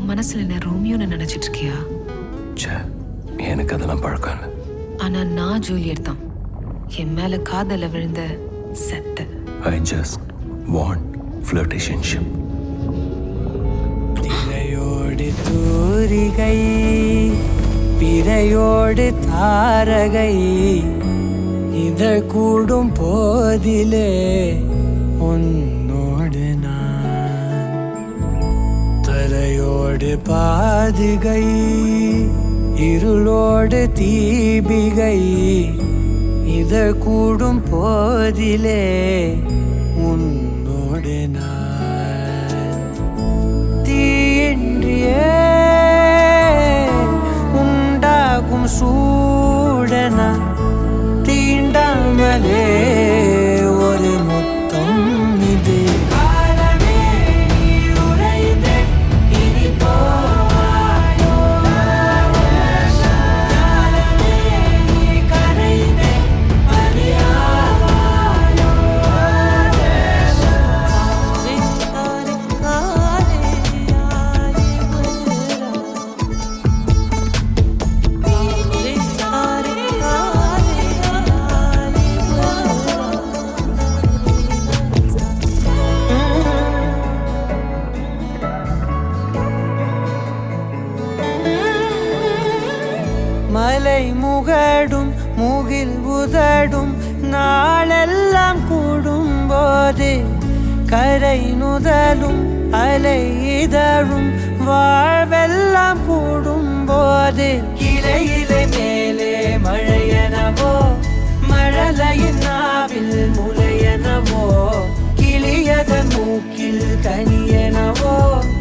உன் மனசுல என்ன ரோமியோன்னு நினைச்சிட்டு இருக்கியா ச்சே எனக்கு அதெல்லாம் பழக்கம் இல்லை ஆனா நான் ஜூலியட் தான் என் மேல காதல விழுந்த செத்த ஐ ஜஸ்ட் வாண்ட் ஃப்ளர்டேஷன்ஷிப் திரையோடு தூரிகை பிறையோடு தாரகை இதழ் கூடும் போதிலே உன்னோடு நான் தரையோடு பாதுகை இருளோடு தீபிகை இதழ் கூடும் போதிலே உன்னோடு நான் தீயின்றியே உண்டாகும் சூடன தீண்டாமலே ஒரு முத்தம் இது காலமே நீ உறைந்தே இனி போவாயோ காலமே நீ கரைந்தே அறியாவாயோ மலை முகடும் முகில் உதடும் நாளெல்லாம் கூடும் போது கரை நுதலும் அலை இதழும் வாழ்வெல்லாம் கூடும் போது இலை இலை மேலே மழையனவோ மழலையின் நாவில் முளையனவோ கிளியதன் மூக்கில் கனியனவோ